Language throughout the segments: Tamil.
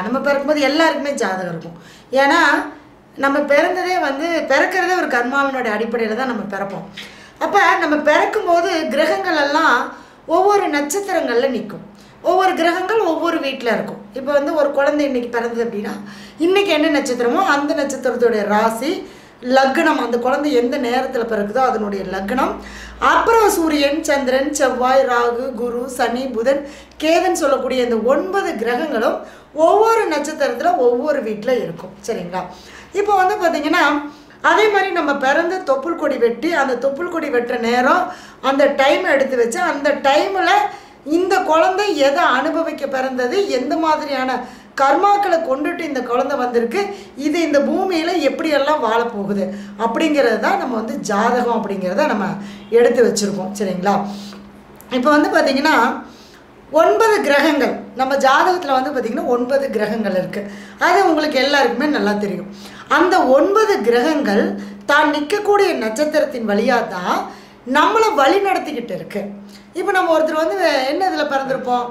நம்ம பிறக்கும்போது எல்லாருக்குமே ஜாதகம் இருக்கும் ஏன்னா நம்ம பிறந்ததே வந்து பிறக்கிறதே ஒரு கர்மாவினுடைய அடிப்படையில் தான் நம்ம பிறப்போம் அப்போ நம்ம பிறக்கும்போது கிரகங்கள் எல்லாம் ஒவ்வொரு நட்சத்திரங்களில் நிற்கும் ஒவ்வொரு கிரகங்கள் ஒவ்வொரு வீட்டில் இருக்கும் இப்போ வந்து ஒரு குழந்தை இன்னைக்கு பிறந்தது அப்படின்னா இன்னைக்கு என்ன நட்சத்திரமோ அந்த நட்சத்திரத்துடைய ராசி லக்னம் அந்த குழந்தை எந்த நேரத்தில் பிறக்குதோ அதனுடைய லக்னம் அப்புறம் சூரியன் சந்திரன் செவ்வாய் ராகு குரு சனி புதன் கேதன் சொல்லக்கூடிய இந்த ஒன்பது கிரகங்களும் ஒவ்வொரு நட்சத்திரத்தில் ஒவ்வொரு வீட்டில் இருக்கும் சரிங்களா இப்போ வந்து பார்த்தீங்கன்னா அதே மாதிரி நம்ம பிறந்து தொப்புள் கொடி வெட்டி அந்த தொப்புள் கொடி வெட்டுற நேரம் அந்த டைம் எடுத்து வச்சு அந்த டைமில் இந்த குழந்தை எதை அனுபவிக்க பிறந்தது எந்த மாதிரியான கர்மாக்களை கொண்டுட்டு இந்த குழந்தை வந்திருக்கு இது இந்த பூமியில் எப்படியெல்லாம் வாழப்போகுது அப்படிங்கிறது தான் நம்ம வந்து ஜாதகம் அப்படிங்கிறத நம்ம எடுத்து வச்சுருக்கோம் சரிங்களா இப்போ வந்து பார்த்திங்கன்னா ஒன்பது கிரகங்கள் நம்ம ஜாதகத்தில் வந்து பார்த்திங்கன்னா ஒன்பது கிரகங்கள் இருக்குது அது உங்களுக்கு எல்லாருக்குமே நல்லா தெரியும் அந்த ஒன்பது கிரகங்கள் தான் நிற்கக்கூடிய நட்சத்திரத்தின் வழியாக தான் நம்மளை வழி நடத்திக்கிட்டு இருக்கு இப்போ நம்ம ஒருத்தர் வந்து என்ன இதில் பிறந்திருப்போம்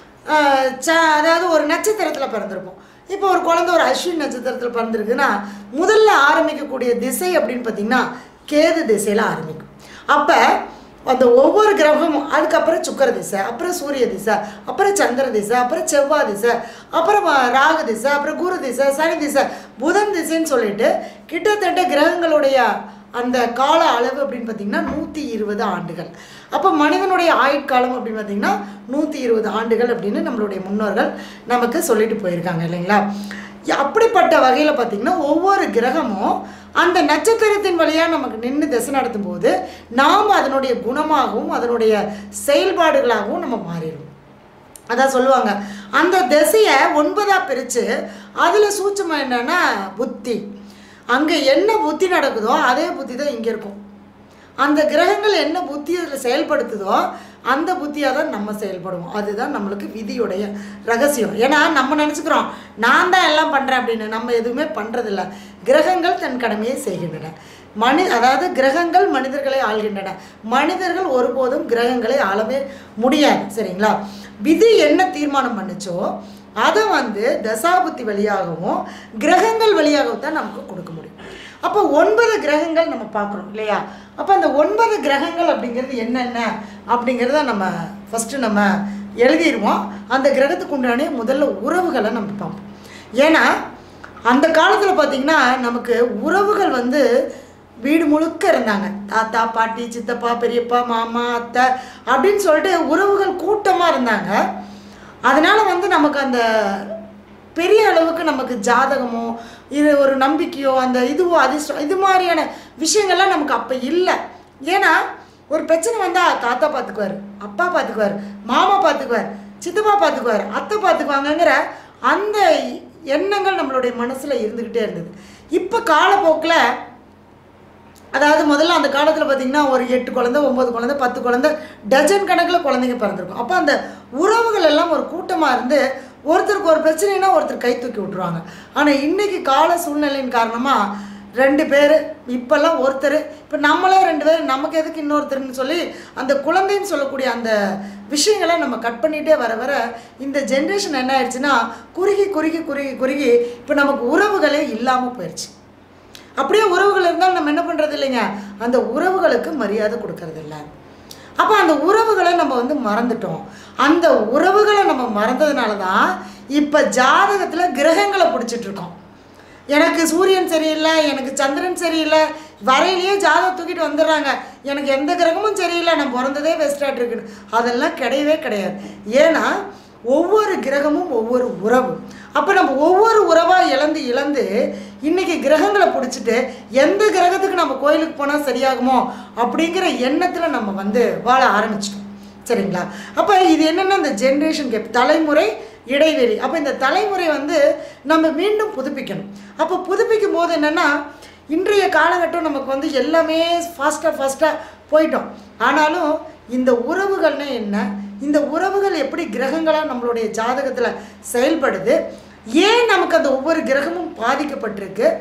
ஆஹ் ச- அதாவது ஒரு நட்சத்திரத்தில் பிறந்திருப்போம் இப்போ ஒரு குழந்தை ஒரு அஸ்வின் நட்சத்திரத்தில் பிறந்திருக்குன்னா முதல்ல ஆரம்பிக்கக்கூடிய திசை அப்படின்னு பார்த்தீங்கன்னா கேது திசையில் ஆரம்பிக்கும் அப்போ அந்த ஒவ்வொரு கிரகமும் அதுக்கப்புறம் சுக்கர திசை அப்புறம் சூரிய திசை அப்புறம் சந்திர திசை அப்புறம் செவ்வாய் திசை அப்புறம் வ- ராகு திசை அப்புறம் குரு திசை சனி திசை புதன் திசைன்னு சொல்லிட்டு கிட்டத்தட்ட கிரகங்களுடைய அந்த கால அளவு அப்படின்னு பார்த்தீங்கன்னா நூற்றி இருபது ஆண்டுகள் அப்போ மனிதனுடைய ஆயுட்காலம் அப்படின்னு பார்த்தீங்கன்னா நூற்றி இருபது ஆண்டுகள் அப்படின்னு நம்மளுடைய முன்னோர்கள் நமக்கு சொல்லிட்டு போயிருக்காங்க இல்லைங்களா அப்படிப்பட்ட வகையில் பார்த்தீங்கன்னா ஒவ்வொரு கிரகமும் அந்த நட்சத்திரத்தின் வழியாக நமக்கு நின்று திசை நடத்தும் போது நாம் அதனுடைய குணமாகவும் அதனுடைய செயல்பாடுகளாகவும் நம்ம மாறிடுவோம் அதான் சொல்லுவாங்க அந்த திசையை ஒன்பதாக பிரித்து அதில் சூட்சமாக என்னன்னா புத்தி அங்கே என்ன புத்தி நடக்குதோ அதே புத்தி தான் இங்கே இருக்கும் அந்த கிரகங்கள் என்ன புத்தி அதில் செயல்படுத்துதோ அந்த புத்தியாக தான் நம்ம செயல்படுவோம் அதுதான் நம்மளுக்கு விதியுடைய ரகசியம் ஏன்னா நம்ம நினச்சிக்கிறோம் நான் தான் எல்லாம் பண்ணுறேன் அப்படின்னு நம்ம எதுவுமே பண்ணுறதில்ல கிரகங்கள் தன் கடமையை செய்கின்றன மனி அதாவது கிரகங்கள் மனிதர்களை ஆள்கின்றன மனிதர்கள் ஒருபோதும் கிரகங்களை ஆளவே முடியாது சரிங்களா விதி என்ன தீர்மானம் பண்ணுச்சோ அதை வந்து தசாபுத்தி வழியாகவும் கிரகங்கள் வழியாகவும் தான் நமக்கு கொடுக்க முடியும் அப்போ ஒன்பது கிரகங்கள் நம்ம பார்க்குறோம் இல்லையா அப்போ அந்த ஒன்பது கிரகங்கள் அப்படிங்கிறது என்னென்ன அப்படிங்கிறத நம்ம ஃபஸ்ட்டு நம்ம எழுதிடுவோம் அந்த கிரகத்துக்கு உண்டான முதல்ல உறவுகளை நம்ம பார்ப்போம் ஏன்னா அந்த காலத்தில் பார்த்திங்கன்னா நமக்கு உறவுகள் வந்து வீடு முழுக்க இருந்தாங்க தாத்தா பாட்டி சித்தப்பா பெரியப்பா மாமா அத்தை அப்படின்னு சொல்லிட்டு உறவுகள் கூட்டமாக இருந்தாங்க அதனால் வந்து நமக்கு அந்த பெரிய அளவுக்கு நமக்கு ஜாதகமோ இது ஒரு நம்பிக்கையோ அந்த இதுவோ அதிர்ஷ்டம் இது மாதிரியான விஷயங்கள்லாம் நமக்கு அப்போ இல்லை ஏன்னா ஒரு பிரச்சனை வந்தால் தாத்தா பார்த்துக்குவார் அப்பா பார்த்துக்குவார் மாமா பார்த்துக்குவார் சித்தப்பா பார்த்துக்குவார் அத்தை பார்த்துக்குவாங்கங்கிற அந்த எண்ணங்கள் நம்மளுடைய மனசில் இருந்துக்கிட்டே இருந்தது இப்போ காலப்போக்கில் அதாவது முதல்ல அந்த காலத்தில் பார்த்தீங்கன்னா ஒரு எட்டு குழந்தை ஒம்பது குழந்தை பத்து குழந்தை டஜன் கணக்கில் குழந்தைங்க பிறந்திருக்கும் அப்போ அந்த உறவுகள் எல்லாம் ஒரு கூட்டமாக இருந்து ஒருத்தருக்கு ஒரு பிரச்சனைனா ஒருத்தர் கை தூக்கி விட்ருவாங்க ஆனால் இன்னைக்கு கால சூழ்நிலையின் காரணமாக ரெண்டு பேர் இப்போல்லாம் ஒருத்தர் இப்போ நம்மளே ரெண்டு பேர் நமக்கு எதுக்கு இன்னொருத்தர்னு சொல்லி அந்த குழந்தைன்னு சொல்லக்கூடிய அந்த விஷயங்களை நம்ம கட் பண்ணிகிட்டே வர வர இந்த ஜென்ரேஷன் என்ன ஆயிடுச்சுன்னா குறுகி குறுகி குறுகி குறுகி இப்போ நமக்கு உறவுகளே இல்லாமல் போயிடுச்சு அப்படியே உறவுகள் இருந்தாலும் நம்ம என்ன பண்ணுறது இல்லைங்க அந்த உறவுகளுக்கு மரியாதை கொடுக்கறது இல்ல அப்போ அந்த உறவுகளை நம்ம வந்து மறந்துட்டோம் அந்த உறவுகளை நம்ம மறந்ததுனால தான் இப்போ ஜாதகத்தில் கிரகங்களை பிடிச்சிட்டு இருக்கோம் எனக்கு சூரியன் சரியில்லை எனக்கு சந்திரன் சரியில்லை வரையிலேயே ஜாதகம் தூக்கிட்டு வந்துடுறாங்க எனக்கு எந்த கிரகமும் சரியில்லை நான் பிறந்ததே வெஸ்டாட் இருக்குன்னு அதெல்லாம் கிடையவே கிடையாது ஏன்னா ஒவ்வொரு கிரகமும் ஒவ்வொரு உறவு அப்போ நம்ம ஒவ்வொரு உறவாக இழந்து இழந்து இன்னைக்கு கிரகங்களை பிடிச்சிட்டு எந்த கிரகத்துக்கு நம்ம கோயிலுக்கு போனால் சரியாகுமோ அப்படிங்கிற எண்ணத்தில் நம்ம வந்து வாழ ஆரம்பிச்சிட்டோம் சரிங்களா அப்போ இது என்னென்னா இந்த ஜென்ரேஷன் கேப் தலைமுறை இடைவெளி அப்போ இந்த தலைமுறை வந்து நம்ம மீண்டும் புதுப்பிக்கணும் அப்போ புதுப்பிக்கும் போது என்னென்னா இன்றைய காலகட்டம் நமக்கு வந்து எல்லாமே ஃபாஸ்ட்டாக ஃபாஸ்ட்டாக போயிட்டோம் ஆனாலும் இந்த உறவுகள்னா என்ன இந்த உறவுகள் எப்படி கிரகங்களாக நம்மளுடைய ஜாதகத்தில் செயல்படுது ஏன் நமக்கு அந்த ஒவ்வொரு கிரகமும் பாதிக்கப்பட்டிருக்கு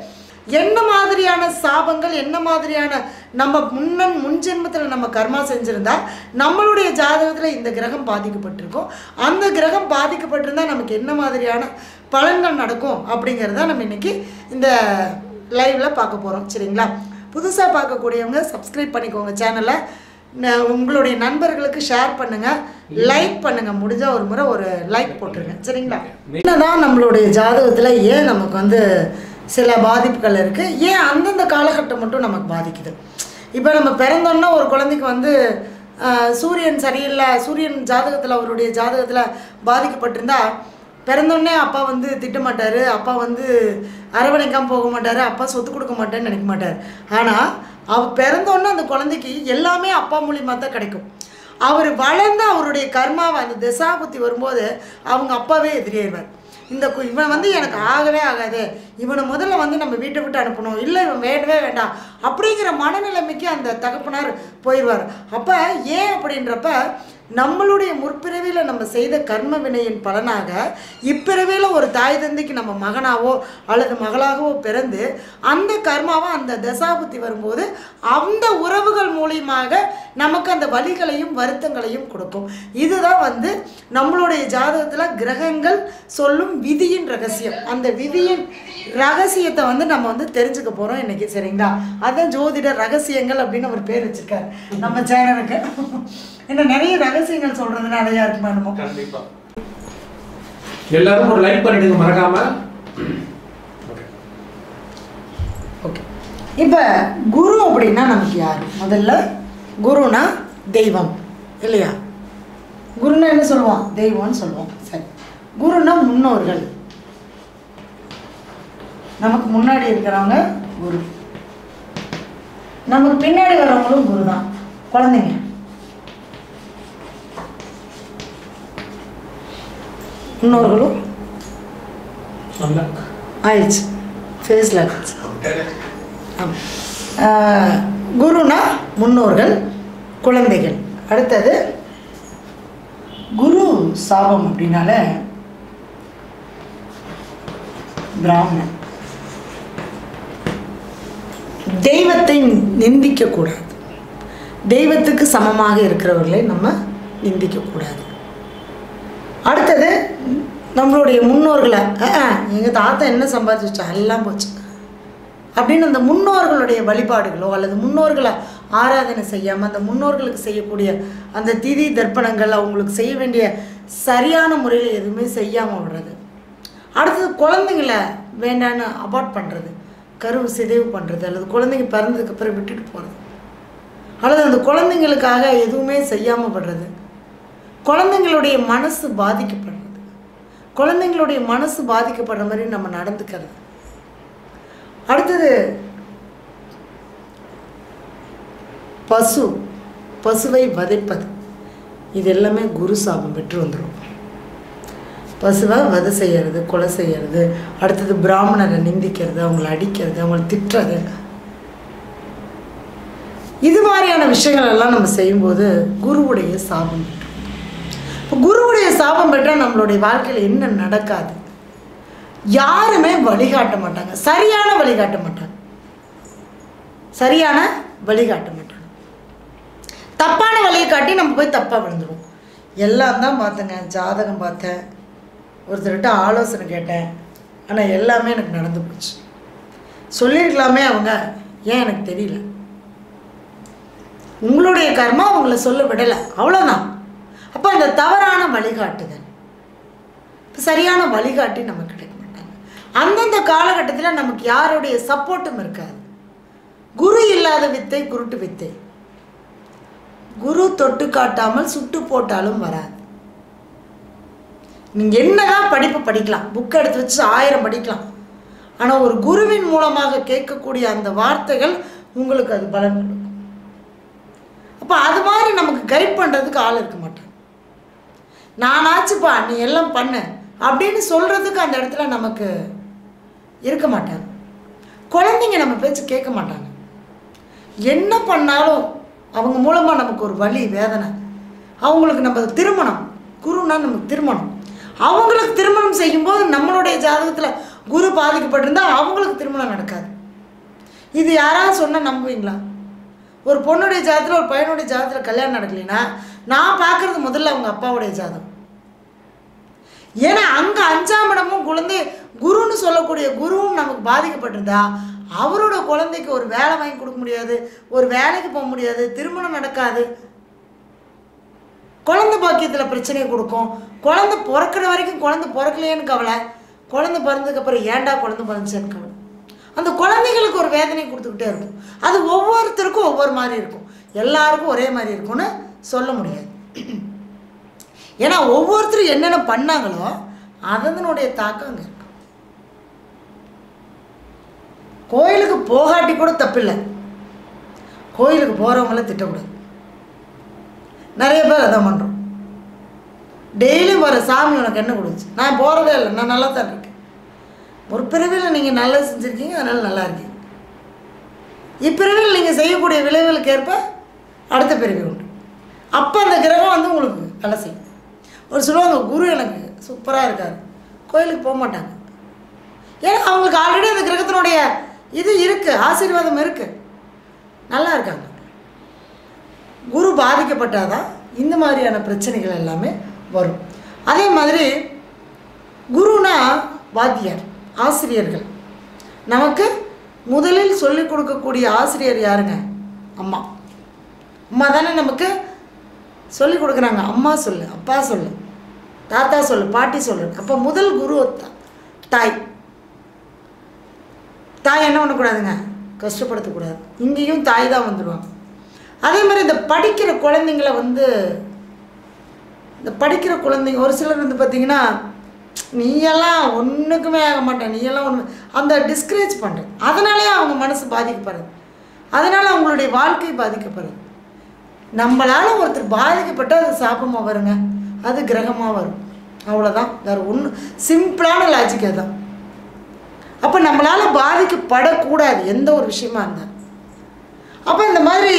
என்ன மாதிரியான சாபங்கள் என்ன மாதிரியான நம்ம முன்னன் முன் ஜென்மத்தில் நம்ம கர்மா செஞ்சுருந்தா நம்மளுடைய ஜாதகத்தில் இந்த கிரகம் பாதிக்கப்பட்டிருக்கும் அந்த கிரகம் பாதிக்கப்பட்டிருந்தா நமக்கு என்ன மாதிரியான பலன்கள் நடக்கும் அப்படிங்கிறத நம்ம இன்னைக்கு இந்த லைவில் பார்க்க போகிறோம் சரிங்களா புதுசாக பார்க்கக்கூடியவங்க சப்ஸ்கிரைப் பண்ணிக்கோங்க சேனலை ந- உங்களுடைய நண்பர்களுக்கு ஷேர் பண்ணுங்கள் லைக் பண்ணுங்கள் முடிஞ்சால் ஒரு முறை ஒரு லைக் போட்டுருங்க சரிங்களா என்னதான் நம்மளுடைய ஜாதகத்தில் ஏன் நமக்கு வந்து சில பாதிப்புகள் இருக்குது ஏன் அந்தந்த காலகட்டம் மட்டும் நமக்கு பாதிக்குது இப்போ நம்ம பிறந்தோன்னா ஒரு குழந்தைக்கு வந்து ஆஹ், சூரியன் சரியில்லை சூரியன் ஜாதகத்தில் அவருடைய ஜாதகத்தில் பாதிக்கப்பட்டிருந்தா பிறந்தோடனே அப்பா வந்து திட்ட மாட்டார் அப்பா வந்து அரவணைக்காமல் போக மாட்டார் அப்பா சொத்து கொடுக்க மாட்டேன்னு நினைக்க மாட்டார் ஆனால் அவ பிறந்தோடனே அந்த குழந்தைக்கு எல்லாமே அப்பா மூலியமாக தான் கிடைக்கும் அவர் வளர்ந்து அவருடைய கர்மாவை அந்த திசாபுத்தி வரும்போது அவங்க அப்பாவே எதிரியாயிருவார் இந்த கு- இவன் வந்து எனக்கு ஆகவே ஆகாது இவனை முதல்ல வந்து நம்ம வீட்டை விட்டு அனுப்பணும் இல்லை இவன் வேண்டவே வேண்டாம் அப்படிங்கிற மனநிலைமைக்கு அந்த தகப்பனார் போயிடுவார் அப்போ ஏன் அப்படின்றப்ப நம்மளுடைய முற்பிறவியில் நம்ம செய்த கர்ம வினையின் பலனாக இப்பிறவியில் ஒரு தாய் தந்தைக்கு நம்ம மகனாவோ அல்லது மகளாகவோ பிறந்து அந்த கர்மாவை அந்த தசாபுத்தி வரும்போது அந்த உறவுகள் மூலியமாக நமக்கு அந்த வலிகளையும் வருத்தங்களையும் கொடுக்கும் இதுதான் வந்து நம்மளுடைய ஜாதகத்தில் கிரகங்கள் சொல்லும் விதியின் ரகசியம் அந்த விதியின் ரகசியத்தை வந்து நம்ம வந்து தெரிஞ்சுக்க போகிறோம் இன்னைக்கு சரிங்களா அதான் ஜோதிட ரகசியங்கள் அப்படின்னு ஒரு பேர் வச்சிருக்காரு நம்ம சேனலுக்கு இன்னும் நிறைய ரகசியங்கள் சொல்றது நிறையா இருக்குமா என்னமோ கண்டிப்பா எல்லாரும் ஒரு லைக் பண்ணிடுங்க மறக்காம ஓகே இப்போ குரு அப்படின்னா நமக்கு யார் முதல்ல குருனா தெய்வம் இல்லையா குருன்னா என்ன சொல்லுவோம் தெய்வம்னு சொல்லுவோம் சரி குருனா முன்னோர்கள் நமக்கு முன்னாடி இருக்கிறவங்க குரு நமக்கு பின்னாடி வரவங்களும் குரு தான் குழந்தைங்க முன்னோர்களும் நல்ல ஆயிடுச்சு ஃபேஸில் ஆமாம் ஆஹ், குருனா முன்னோர்கள் குழந்தைகள் அடுத்தது குரு சாபம் அப்படின்னால பிராமணன் தெய்வத்தை நிந்திக்கக்கூடாது தெய்வத்துக்கு சமமாக இருக்கிறவர்களை நம்ம நிந்திக்கக்கூடாது அடுத்தது நம்மளுடைய முன்னோர்களை எங்கள் தாத்தா என்ன சம்பாதிச்சு வச்சா எல்லாம் போச்சு அப்படின்னு அந்த முன்னோர்களுடைய வழிபாடுகளோ அல்லது முன்னோர்களை ஆராதனை செய்யாமல் அந்த முன்னோர்களுக்கு செய்யக்கூடிய அந்த திதி தர்ப்பணங்கள் அவங்களுக்கு செய்ய வேண்டிய சரியான முறையில் எதுவுமே செய்யாமல் விடுறது அடுத்தது குழந்தைங்கள வேண்டான்னு அபார்ட் பண்ணுறது கருவு சிதைவு பண்ணுறது அல்லது குழந்தைங்க பிறந்ததுக்கு அப்புறம் விட்டுட்டு போகிறது அல்லது அந்த குழந்தைங்களுக்காக எதுவுமே செய்யாமல் படுறது குழந்தைங்களுடைய மனசு பாதிக்கப்படுறது குழந்தைங்களுடைய மனசு பாதிக்கப்படுற மாதிரி நம்ம நடந்துக்கிறது அடுத்தது பசு பசுவை வதைப்பது இது எல்லாமே குரு சாபம் பெற்று வந்துடும் பசுவை வதை செய்யறது கொலை செய்யறது அடுத்தது பிராமணரை நிந்திக்கிறது அவங்கள அடிக்கிறது அவங்கள திட்டுறது இது மாதிரியான விஷயங்கள் எல்லாம் நம்ம செய்யும்போது குருவுடைய சாபம் பெற்றோம் இப்போ குருவுடைய சாபம் பெற்றால் நம்மளுடைய வாழ்க்கையில் என்ன நடக்காது யாருமே வழிகாட்ட மாட்டாங்க சரியான வழிகாட்ட மாட்டாங்க சரியான வழிகாட்ட மாட்டாங்க தப்பான வழியை காட்டி நம்ம போய் தப்பாக விழுந்துருவோம் எல்லாம் தான் பார்த்தேங்க ஜாதகம் பார்த்தேன் ஒருத்தர்கிட்ட ஆலோசனை கேட்டேன் ஆனால் எல்லாமே எனக்கு நடந்து போச்சு சொல்லியிருக்கலாமே அவங்க ஏன் எனக்கு தெரியல உங்களுடைய கர்மா உங்களை சொல்ல விடலை அவ்வளோதான் அப்போ அந்த தவறான வழிகாட்டுதல் இப்போ சரியான வழிகாட்டி நமக்கு கிடைக்க மாட்டாங்க அந்தந்த காலகட்டத்தில் நமக்கு யாருடைய சப்போர்ட்டும் இருக்காது குரு இல்லாத வித்தை குருட்டு வித்தை குரு தொட்டு காட்டாமல் சுட்டு போட்டாலும் வராது நீங்கள் என்னதான் படிப்பு படிக்கலாம் புக் எடுத்து வச்சு ஆயிரம் படிக்கலாம் ஆனால் ஒரு குருவின் மூலமாக கேட்கக்கூடிய அந்த வார்த்தைகள் உங்களுக்கு அது பலன் கொடுக்கும் அப்போ அது மாதிரி நமக்கு கைட் பண்ணுறதுக்கு ஆள் இருக்க மாட்டாங்க நானாச்சுப்பா நீ எல்லாம் பண்ணு அப்படின்னு சொல்கிறதுக்கு அந்த இடத்துல நமக்கு இருக்க மாட்டாங்க குழந்தைங்க நம்ம பேச்சு கேட்க மாட்டாங்க என்ன பண்ணாலும் அவங்க மூலமாக நமக்கு ஒரு வலி வேதனை அவங்களுக்கு நம்ம திருமணம் குருனா நமக்கு திருமணம் அவங்களுக்கு திருமணம் செய்யும்போது நம்மளுடைய ஜாதகத்தில் குரு பாதிக்கப்பட்டிருந்தா அவங்களுக்கு திருமணம் நடக்காது இது யாராவது சொன்னால் நம்புவீங்களா ஒரு பொண்ணுடைய ஜாதத்தில் ஒரு பையனுடைய ஜாதத்தில் கல்யாணம் நடக்கலைன்னா நான் பார்க்குறது முதல்ல அவங்க அப்பாவுடைய ஜாதகம் ஏன்னா அங்கே அஞ்சாம் இடமும் குழந்தை குருன்னு சொல்லக்கூடிய குருவும் நமக்கு பாதிக்கப்பட்டிருந்தா அவரோட குழந்தைக்கு ஒரு வேலை வாங்கி கொடுக்க முடியாது ஒரு வேலைக்கு போக முடியாது திருமணம் நடக்காது குழந்தை பாக்கியத்தில் பிரச்சனையை கொடுக்கும் குழந்தை பிறக்கிற வரைக்கும் குழந்தை பிறக்கலையேன்னு கவலை குழந்தை பிறந்ததுக்கப்புறம் ஏன்டா குழந்தை பிறந்துச்சுன்னு கவலை அந்த குழந்தைகளுக்கு ஒரு வேதனை கொடுத்துக்கிட்டே இருக்கும் அது ஒவ்வொருத்தருக்கும் ஒவ்வொரு மாதிரி இருக்கும் எல்லாருக்கும் ஒரே மாதிரி இருக்கும்னு சொல்ல முடியாது ஏன்னா ஒவ்வொருத்தரும் என்னென்ன பண்ணாங்களோ அதனுடைய தாக்கம் அங்கே இருக்கும் கோயிலுக்கு போகாட்டி கூட தப்பில்லை கோயிலுக்கு போகிறவங்கள திட்டக்கூடாது நிறைய பேர் அதான் பண்ணுறோம் டெய்லியும் வர சாமி உனக்கு என்ன கொடுச்சு நான் போகிறதே இல்லை நான் நல்லா தான் இருக்கேன் ஒரு பிறவியில் நீங்கள் நல்லா செஞ்சுருக்கீங்க அதனால் நல்லா இருக்கீங்க இப்பிறவியில் நீங்கள் செய்யக்கூடிய விளைவுகளுக்கு ஏற்ப அடுத்த பிறவி உண்டு அப்போ அந்த கிரகம் வந்து உங்களுக்கு வேலை செய்யும் ஒரு சொல்லுவாங்க குரு எனக்கு சூப்பராக இருக்கார் கோயிலுக்கு போக மாட்டாங்க ஏன்னா அவங்களுக்கு ஆல்ரெடி அந்த கிரகத்தினுடைய இது இருக்குது ஆசீர்வாதம் இருக்குது நல்லா இருக்காங்க குரு பாதிக்கப்பட்டாதான் இந்த மாதிரியான பிரச்சனைகள் எல்லாமே வரும் அதே மாதிரி குருனா வாத்தியார் ஆசிரியர்கள் நமக்கு முதலில் சொல்லிக் கொடுக்கக்கூடிய ஆசிரியர் யாருங்க அம்மா அம்மா தானே நமக்கு சொல்லி கொடுக்குறாங்க அம்மா சொல்லு அப்பா சொல்லு தாத்தா சொல்லு பாட்டி சொல்லு அப்போ முதல் குரு தா- தாய் தாய் என்ன பண்ணக்கூடாதுங்க கஷ்டப்படுத்தக்கூடாது இங்கேயும் தாய் தான் வந்துடுவாங்க அதே மாதிரி இந்த படிக்கிற குழந்தைங்கள வந்து இந்த படிக்கிற குழந்தைங்க ஒரு சிலர் வந்து பார்த்தீங்கன்னா நீயெல்லாம் ஒன்றுக்குமே ஆக மாட்டேன் நீயெல்லாம் ஒன்று அந்த டிஸ்கரேஜ் பண்ணுறது அதனாலே அவங்க மனசு பாதிக்கப்படுது அதனால் அவங்களுடைய வாழ்க்கை பாதிக்கப்படுது நம்மளால் ஒருத்தர் பாதிக்கப்பட்டால் அது சாபமாக வருங்க அது கிரகமாக வரும் அவ்வளோதான் வேறு ஒன்று சிம்பிளான லாஜிக் அதுதான் அப்போ நம்மளால் பாதிக்கப்படக்கூடாது எந்த ஒரு விஷயமா இருந்தால் அப்போ இந்த மாதிரி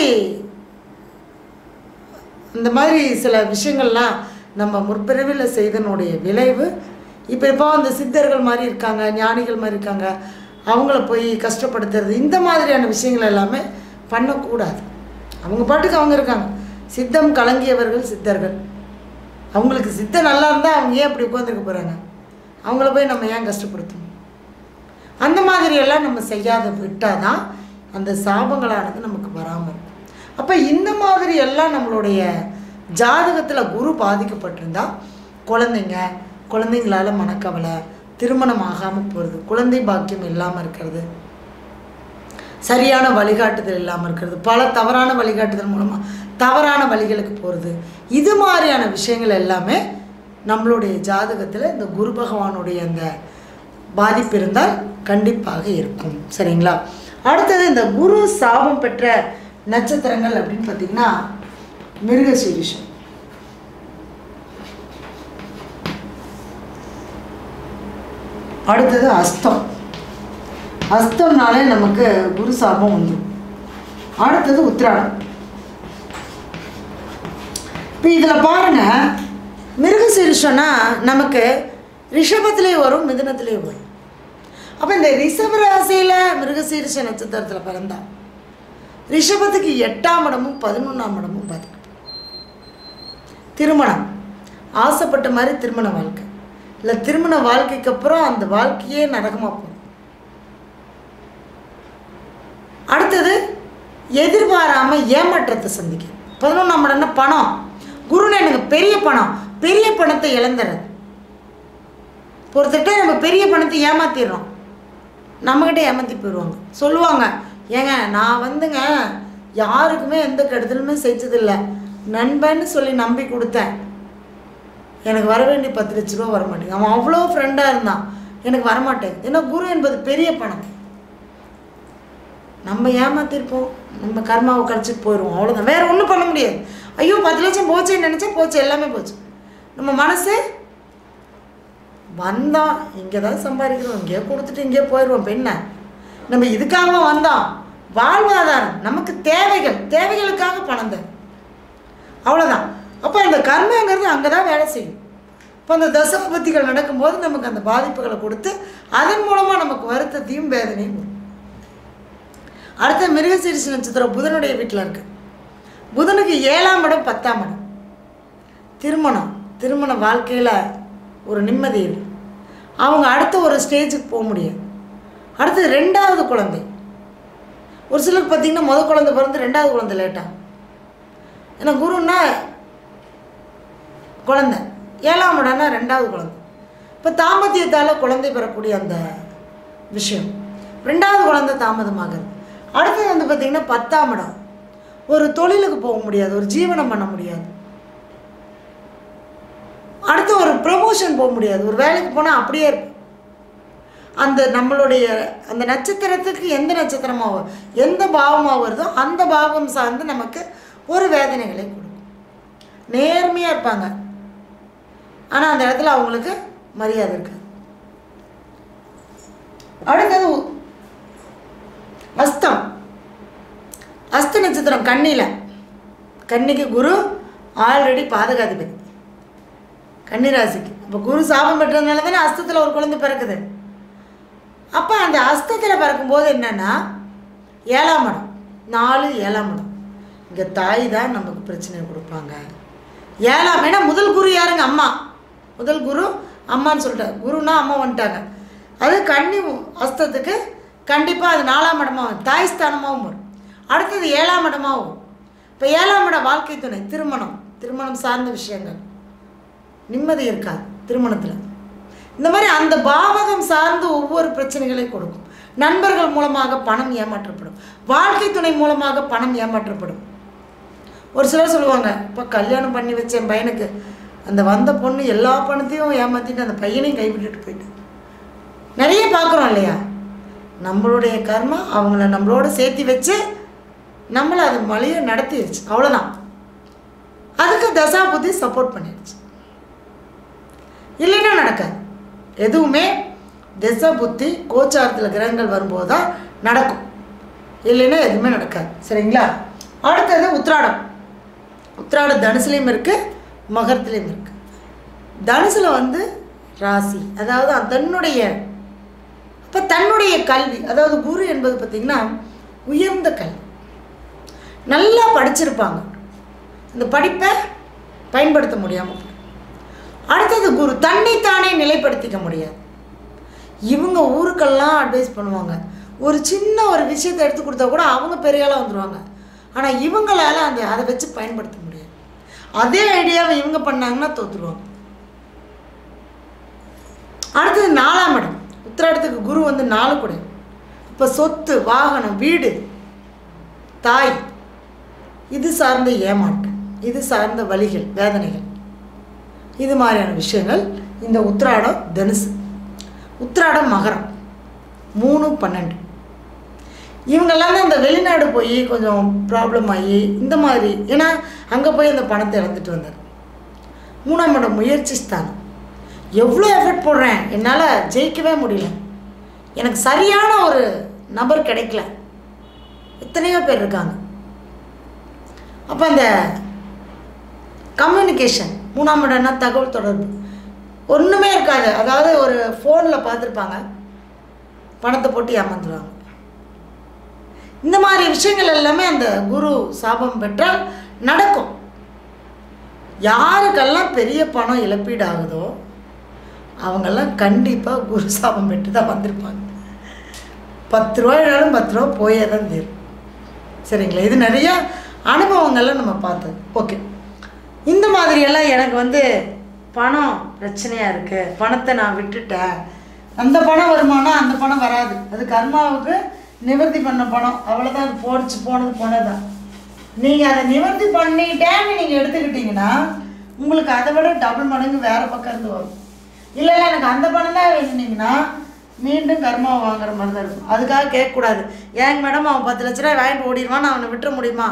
இந்த மாதிரி சில விஷயங்கள்லாம் நம்ம முற்பிறவியில் செய்தனுடைய விளைவு இப்போ இப்போ அந்த சித்தர்கள் மாதிரி இருக்காங்க ஞானிகள் மாதிரி இருக்காங்க அவங்கள போய் கஷ்டப்படுத்துறது இந்த மாதிரியான விஷயங்கள் எல்லாமே பண்ணக்கூடாது அவங்க பாட்டுக்கு அவங்க இருக்காங்க சித்தம் கலங்கியவர்கள் சித்தர்கள் அவங்களுக்கு சித்தம் நல்லா இருந்தால் அவங்க ஏன் அப்படி உட்காந்துருக்க போகிறாங்க அவங்கள போய் நம்ம ஏன் கஷ்டப்படுத்தணும் அந்த மாதிரியெல்லாம் நம்ம செய்யாத விட்டால் தான் அந்த சாபங்களானது நமக்கு வராமல் இருக்கும் அப்போ இந்த மாதிரி எல்லாம் நம்மளுடைய ஜாதகத்தில் குரு பாதிக்கப்பட்டிருந்தா குழந்தைங்க குழந்தைங்களால மனக்கவலை திருமணம் ஆகாமல் போகிறது குழந்தை பாக்கியம் இல்லாமல் இருக்கிறது சரியான வழிகாட்டுதல் இல்லாமல் இருக்கிறது பல தவறான வழிகாட்டுதல் மூலமாக தவறான வழிகளுக்கு போகிறது இது மாதிரியான விஷயங்கள் எல்லாமே நம்மளுடைய ஜாதகத்தில் இந்த குரு பகவானுடைய அந்த பாதிப்பு இருந்தால் கண்டிப்பாக இருக்கும் சரிங்களா அடுத்தது இந்த குரு சாபம் பெற்ற நட்சத்திரங்கள் அப்படின்னு பார்த்தீங்கன்னா மிருகசீரிஷம் அடுத்தது அஸ்தம் அஸ்தம்னாலே நமக்கு குரு சாபம் வந்துடும் அடுத்தது உத்திராடம் இப்போ இதில் பாருங்க மிருகசீரிஷம்னா நமக்கு ரிஷபத்திலே வரும் மிதுனத்திலே வரும் அப்போ இந்த ரிஷப ராசியில் மிருகசீரிஷ நட்சத்திரத்தில் பிறந்தா ரிஷபத்துக்கு எட்டாம் இடமும் பதினொன்றாம் இடமும் பாதிக்கும் திருமணம் ஆசைப்பட்ட மாதிரி திருமண வாழ்க்கை இல்லை திருமண வாழ்க்கைக்கு அப்புறம் அந்த வாழ்க்கையே நரகமாக போகும் அடுத்தது எதிர்பாராம ஏமாற்றத்தை சந்திக்கும் பதினொன்றாம் இடம்னா பணம் குருன்னு எனக்கு பெரிய பணம் பெரிய பணத்தை இழந்துடுறது ஒருத்தர்கிட்ட நம்ம பெரிய பணத்தை ஏமாத்திடுறோம் நம்மக்கிட்ட ஏமாற்றி போயிடுவாங்க சொல்லுவாங்க ஏங்க நான் வந்துங்க யாருக்குமே எந்த கெடுதலுமே செஞ்சதில்லை நண்பன்னு சொல்லி நம்பி கொடுத்தேன் எனக்கு வர வேண்டிய பத்து லட்ச ரூபா வர மாட்டேங்குது அவன் அவ்வளோ ஃப்ரெண்டாக இருந்தான் எனக்கு வரமாட்டேங்குது ஏன்னா குரு என்பது பெரிய பணம் நம்ம ஏமாத்திருப்போம் நம்ம கர்மாவை கழிச்சிட்டு போயிடுவோம் அவ்வளோதான் வேற ஒன்றும் பண்ண முடியாது ஐயோ பத்து லட்சம் போச்சேன்னு நினச்சா போச்சு எல்லாமே போச்சு நம்ம மனசு வந்தோம் இங்கே தான் சம்பாதிக்கிறோம் இங்கேயே கொடுத்துட்டு இங்கேயே போயிடுவோம் இப்ப என்ன நம்ம இதுக்காக வந்தோம் வாழ்வாதாரம் நமக்கு தேவைகள் தேவைகளுக்காக பணம் தான் அவ்வளோதான் அப்போ அந்த கர்மங்கிறது அங்கே தான் வேலை செய்யும் இப்போ அந்த தசமபத்திகள் நடக்கும்போது நமக்கு அந்த பாதிப்புகளை கொடுத்து அதன் மூலமாக நமக்கு வருத்தத்தையும் வேதனையும் வரும் அடுத்த மிருகசீரிஷ நட்சத்திரம் புதனுடைய வீட்டில் இருக்கு புதனுக்கு ஏழாம் இடம் பத்தாம் இடம் திருமணம் திருமண வாழ்க்கையில் ஒரு நிம்மதி இருக்கு அவங்க அடுத்த ஒரு ஸ்டேஜுக்கு போக முடியாது அடுத்து ரெண்டாவது குழந்தை ஒரு சிலருக்கு பார்த்தீங்கன்னா முத குழந்தை பிறந்து ரெண்டாவது குழந்தை லேட்டாக ஏன்னா குருன்னா குழந்தை ஏழாம் இடம்னா ரெண்டாவது குழந்தை இப்போ தாமத்தியத்தால் குழந்தை பெறக்கூடிய அந்த விஷயம் ரெண்டாவது குழந்தை தாமதமாகுது அடுத்தது வந்து பார்த்திங்கன்னா பத்தாம் இடம் ஒரு தொழிலுக்கு போக முடியாது ஒரு ஜீவனம் பண்ண முடியாது அடுத்து ஒரு ப்ரமோஷன் போக முடியாது ஒரு வேலைக்கு போனால் அப்படியே இருப்போம் அந்த நம்மளுடைய அந்த நட்சத்திரத்துக்கு எந்த நட்சத்திரமாக எந்த பாவமாக வருதோ அந்த பாவம் சார்ந்து நமக்கு ஒரு வேதனைகளை கொடுக்கும் நேர்மையாக இருப்பாங்க ஆனால் அந்த இடத்துல அவங்களுக்கு மரியாதை இருக்காது அடுத்தது உ- அஸ்தம் அஸ்த நட்சத்திரம் கன்னியில் கன்னிக்கு குரு ஆல்ரெடி பாதகாதிபதி கன்னி ராசிக்கு இப்போ குரு சாபம் பெற்றதுனால தானே அஸ்தத்தில் ஒரு குழந்தை பிறக்குது அப்போ அந்த அஸ்தத்தில் பிறக்கும்போது என்னென்னா ஏழாம் இடம் நாலு ஏழாம் இடம் இங்கே தாய் தான் நமக்கு பிரச்சனை கொடுப்பாங்க ஏழாம் ஏன்னா முதல் குரு யாருங்க அம்மா முதல் குரு அம்மான்னு சொல்லிட்டார் குருனா அம்மா வந்துட்டாங்க அது கன்னி அஸ்தத்துக்கு கண்டிப்பாக அது நாலாம் இடமாக வரும் தாய் ஸ்தானமாகவும் வரும் அடுத்தது ஏழாம் இடமாகவும் இப்போ ஏழாம் இடம் வாழ்க்கை துணை திருமணம் திருமணம் சார்ந்த விஷயங்கள் நிம்மதி இருக்காது திருமணத்தில் இந்த மாதிரி அந்த பாவகம் சார்ந்து ஒவ்வொரு பிரச்சனைகளையும் கொடுக்கும் நண்பர்கள் மூலமாக பணம் ஏமாற்றப்படும் வாழ்க்கை துணை மூலமாக பணம் ஏமாற்றப்படும் ஒரு சிலர் சொல்லுவாங்க இப்போ கல்யாணம் பண்ணி வச்ச என் பையனுக்கு அந்த வந்த பொண்ணு எல்லா பணத்தையும் ஏமாற்றிட்டு அந்த பையனையும் கைவிட்டுட்டு போயிட்டு நிறைய பார்க்குறோம் இல்லையா நம்மளுடைய கர்மா அவங்கள நம்மளோட சேர்த்து வச்சு நம்மளை அது மலையை நடத்திடுச்சு அவ்வளோதான் அதுக்கு தசா புத்தி சப்போர்ட் பண்ணிடுச்சு இல்லைன்னா நடக்காது எதுவுமே திசை புத்தி கோச்சாரத்தில் கிரகங்கள் வரும்போது தான் நடக்கும் இல்லைன்னா எதுவுமே நடக்காது சரிங்களா அடுத்தது உத்ராடம் உத்ராடம் தனுசுலேயும் இருக்குது மகரத்துலேயும் இருக்குது தனுசில் வந்து ராசி அதாவது அந்த தன்னுடைய அப்போ தன்னுடைய கல்வி அதாவது குரு என்பது பார்த்திங்கன்னா உயர்ந்த கல்வி நல்லா படிச்சிருப்பாங்க அந்த படிப்பை பயன்படுத்த முடியாமல் போயிடும். அடுத்தது குரு தன்னைத்தானே நிலைப்படுத்திக்க முடியாது இவங்க ஊருக்கெல்லாம் அட்வைஸ் பண்ணுவாங்க ஒரு சின்ன ஒரு விஷயத்தை எடுத்து கொடுத்தா கூட அவங்க பெரிய ஆளாக வந்துடுவாங்க ஆனால் இவங்களால அந்த அதை வச்சு பயன்படுத்த முடியாது அதே ஐடியாவை இவங்க பண்ணாங்கன்னா தோத்துருவாங்க அடுத்தது நாலாம் இடம் உத்திராடத்துக்கு குரு வந்து நாலு கூட இப்போ சொத்து வாகனம் வீடு தாய் இது சார்ந்த ஏமாற்றம் இது சார்ந்த வலிகள் வேதனைகள் இது மாதிரியான விஷயங்கள் இந்த உத்திராடம் தனுசு உத்திராடம் மகரம் மூணு பன்னெண்டு இவங்கெல்லாம் தான் இந்த வெளிநாடு போய் கொஞ்சம் ப்ராப்ளம் ஆகி இந்த மாதிரி ஏன்னா அங்கே போய் அந்த பணத்தை இழந்துட்டு வந்தார் மூணாம் இடம் முயற்சி ஸ்தானம் எவ்வளோ எஃபர்ட் போடுறேன் என்னால் ஜெயிக்கவே முடியல எனக்கு சரியான ஒரு நபர் கிடைக்கல எத்தனையோ பேர் இருக்காங்க அப்போ அந்த கம்யூனிகேஷன் மூணாம் இடம்னா தகவல் தொடர்பு ஒன்றுமே இருக்காது அதாவது ஒரு ஃபோனில் பார்த்துருப்பாங்க பணத்தை போட்டு ஏமாந்துருவாங்க இந்த மாதிரி விஷயங்கள் எல்லாமே அந்த குரு சாபம் பெற்றால் நடக்கும் யாருக்கெல்லாம் பெரிய பணம் இழப்பீடு ஆகுதோ அவங்கெல்லாம் கண்டிப்பாக குரு சாபம் பெற்று தான் வந்திருப்பாங்க பத்து ரூபாயினாலும் பத்து ரூபா போயே தான் தீரும் சரிங்களா இது நிறைய அனுபவங்களை நம்ம பார்த்தது ஓகே இந்த மாதிரியெல்லாம் எனக்கு வந்து பணம் பிரச்சனையாக இருக்குது பணத்தை நான் விட்டுட்டேன் அந்த பணம் வருமானா அந்த பணம் வராது அது கர்மாவுக்கு நிவர்த்தி பண்ண பணம் அவ்வளோதான் அது போச்சு போனது போனதுதான் நீங்கள் அதை நிவர்த்தி பண்ணிட்டேன்னு நீங்கள் எடுத்துக்கிட்டீங்கன்னா உங்களுக்கு அதை விட டபுள் மடங்கு வேறு பக்கம் இருந்து வரும் இல்லை இல்லை எனக்கு அந்த பணம் தான் வேணுனீங்கன்னா மீண்டும் கர்மாவை வாங்குற மாதிரி தான் இருக்கும் அதுக்காக கேட்கக்கூடாது ஏங்க மேடம் அவன் பத்து லட்ச ரூபாய் வாங்கிட்டு ஓடிடுவான் அவனை விட்டுற முடியுமா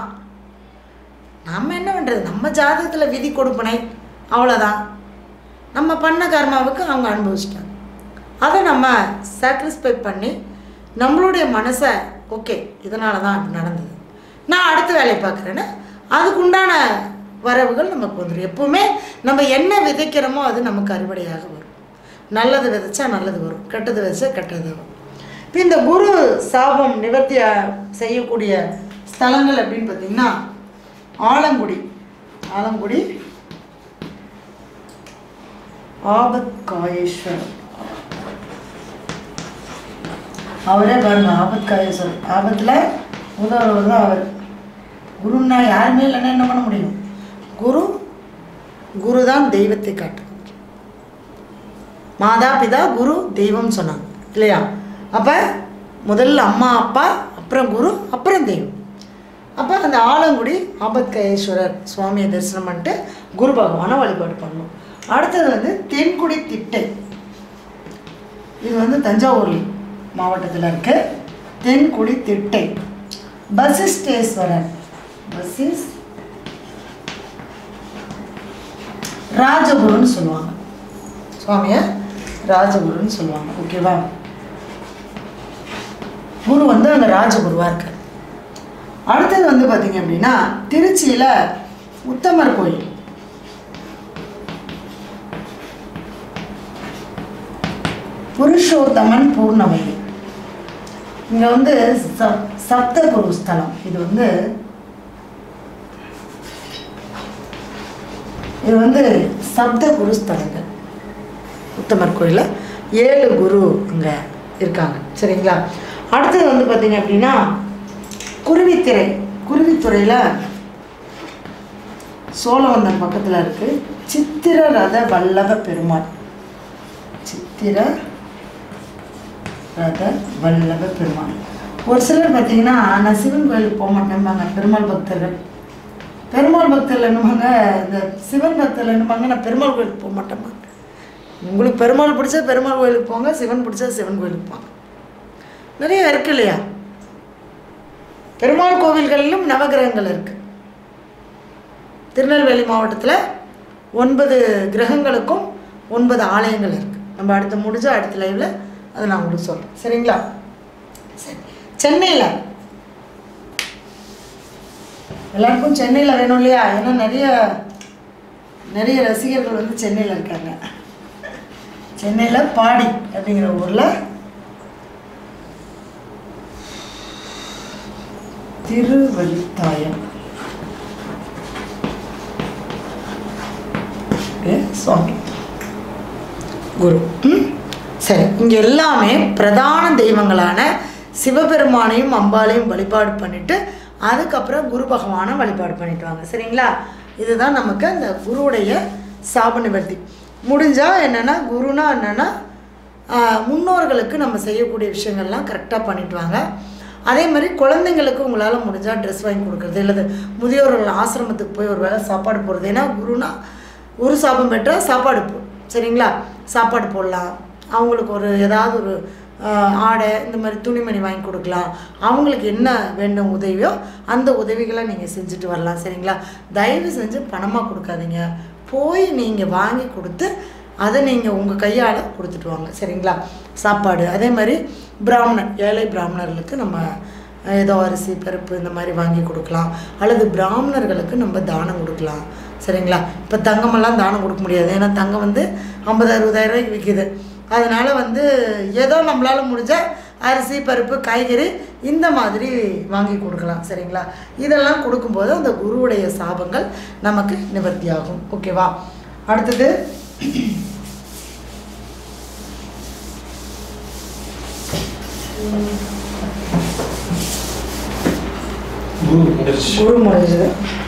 நம்ம என்ன பண்ணுறது நம்ம ஜாதகத்தில் விதி கொடுப்பனை அவ்வளோதான் நம்ம பண்ண கர்மாவுக்கு அவங்க அனுபவிச்சிட்டாங்க அதை நம்ம சாக்ரிஃபை பண்ணி நம்மளுடைய மனசை ஓகே இதனால தான் அப்படி நடந்தது நான் அடுத்த வேலையை பார்க்குறேன்னு அதுக்குண்டான வரவுகள் நமக்கு வந்துடும் எப்பவுமே நம்ம என்ன விதைக்கிறோமோ அது நமக்கு அறுவடையாக வரும் நல்லது விதைச்சா நல்லது வரும் கெட்டது விதைச்சா கெட்டது வரும் இப்போ இந்த குரு சாபம் நிவர்த்தி அ- செய்யக்கூடிய ஸ்தலங்கள் அப்படின்னு பார்த்தீங்கன்னா ஆலங்குடி ஆலங்குடி ஆபத்காயேஸ்வர் அவரே பாருங்க ஆபத்காயேஸ்வர் ஆபத்தில் உதவுறது தான் அவர் குருன்னா யாருமே இல்லைன்னா என்ன பண்ண முடியும் குரு குரு தான் தெய்வத்தை காட்டும் மாதா பிதா குரு தெய்வம் சொன்னாங்க இல்லையா அப்போ முதல்ல அம்மா அப்பா அப்புறம் குரு அப்புறம் தெய்வம் அப்போ அந்த ஆலங்குடி ஆபத்கயேஸ்வரர் சுவாமியை தரிசனம் பண்ணிட்டு குரு பகவானை வழிபாடு பண்ணணும் அடுத்தது வந்து தென்குடி திட்டை இது வந்து தஞ்சாவூர் மாவட்டத்தில் இருக்கு தென்குடி திட்டை வசிஷ்டேஸ்வரர் வசிஸ் ராஜகுருன்னு சொல்லுவாங்க சுவாமியை ராஜகுருன்னு சொல்லுவாங்க ஓகேவா குரு வந்து அங்கே ராஜகுருவாக இருக்கார் அடுத்தது வந்து பார்த்தீங்க அப்படின்னா திருச்சியில் உத்தமர் கோயில் புருஷோத்தமன் பூர்ணவல்லி இங்கே வந்து சப் சப்தகுரு ஸ்தலம் இது வந்து இது வந்து சப்த குரு ஸ்தலங்கள் உத்தமர் கோயிலில் ஏழு குரு அங்கே இருக்காங்க சரிங்களா அடுத்தது வந்து பார்த்தீங்க அப்படின்னா குருவித்திரை குருவித்துறையில் சோழவந்தன் பக்கத்தில் இருக்குது சித்திர ரத வல்லப பெருமாள் சித்திர ரத வல்லப பெருமாள் ஒரு சிலர் பார்த்தீங்கன்னா நான் சிவன் கோயிலுக்கு போக மாட்டேன்பாங்க பெருமாள் பக்தர்கள் பெருமாள் பக்தர்கள் என்னமாங்க இந்த சிவன் பக்தர்கள் என்னமாங்க நான் பெருமாள் கோயிலுக்கு போக மாட்டேன்பாங்க உங்களுக்கு பெருமாள் பிடிச்சா பெருமாள் கோயிலுக்கு போங்க சிவன் பிடிச்சா சிவன் கோயிலுக்கு போங்க நிறைய இருக்கு இல்லையா பெருமாள் கோவில்களிலும் நவகிரகங்கள் இருக்கு திருநெல்வேலி மாவட்டத்தில் ஒன்பது கிரகங்களுக்கும் ஒன்பது ஆலயங்கள் இருக்கு நம்ம அடுத்து முடிஞ்ச அடுத்த லைவ்ல அதை நான் உங்களுக்கு சொல்கிறேன் சரிங்களா சரி சென்னையில் எல்லாருக்கும் சென்னையில் வேணும் இல்லையா ஏன்னா நிறைய நிறைய ரசிகர்கள் வந்து சென்னையில் இருக்காங்க சென்னையில் பாடி அப்படிங்கிற ஊரில் திருவழித்தாயம் ஓகே, சுவாமி குரு ம்? சரி இங்கே எல்லாமே பிரதான தெய்வங்களான சிவபெருமானையும் அம்பாளையும் வழிபாடு பண்ணிட்டு அதுக்கப்புறம் குரு பகவானை வழிபாடு பண்ணிட்டு வாங்க சரிங்களா இதுதான் நமக்கு அந்த குருவுடைய சாப நிவர்த்தி முடிஞ்சால் என்னென்னா குருனா என்னென்னா ஆஹ், முன்னோர்களுக்கு நம்ம செய்யக்கூடிய விஷயங்கள்லாம் கரெக்டாக பண்ணிட்டு வாங்க அதே மாதிரி குழந்தைங்களுக்கு உங்களால் முடிஞ்சால் ட்ரெஸ் வாங்கி கொடுக்குறது இல்லது முதியோர்கள் ஆசிரமத்துக்கு போய் ஒரு வேளை சாப்பாடு போடுறது ஏன்னா குருனா குரு சாபம் பெற்றால் சாப்பாடு போ சரிங்களா சாப்பாடு போடலாம் அவங்களுக்கு ஒரு ஏதாவது ஒரு ஆஹ், ஆடை இந்த மாதிரி துணிமணி வாங்கி கொடுக்கலாம் அவங்களுக்கு என்ன வேண்டும் உதவியோ அந்த உதவிகளை நீங்கள் செஞ்சுட்டு வரலாம் சரிங்களா தயவு செஞ்சு பணமாக கொடுக்காதீங்க போய் நீங்கள் வாங்கி கொடுத்து அதை நீங்கள் உங்கள் கையால் கொடுத்துட்டு வாங்க சரிங்களா சாப்பாடு அதே மாதிரி பிராமணர் ஏழை பிராமணர்களுக்கு நம்ம அஹ், ஏதோ அரிசி பருப்பு இந்த மாதிரி வாங்கி கொடுக்கலாம் அல்லது பிராமணர்களுக்கு நம்ம தானம் கொடுக்கலாம் சரிங்களா இப்போ தங்கமெல்லாம் தானம் கொடுக்க முடியாது ஏன்னா தங்கம் வந்து ஐம்பது அறுபதாயிரம் ரூபாய்க்கு விற்கிது அதனால் வந்து ஏதோ நம்மளால் முடிஞ்ச அரிசி பருப்பு காய்கறி இந்த மாதிரி வாங்கி கொடுக்கலாம் சரிங்களா இதெல்லாம் கொடுக்கும்போது அந்த குருவுடைய சாபங்கள் நமக்கு நிவர்த்தி ஆகும் ஓகேவா அடுத்தது குரு முடிச்சு குரு முடிஞ்சது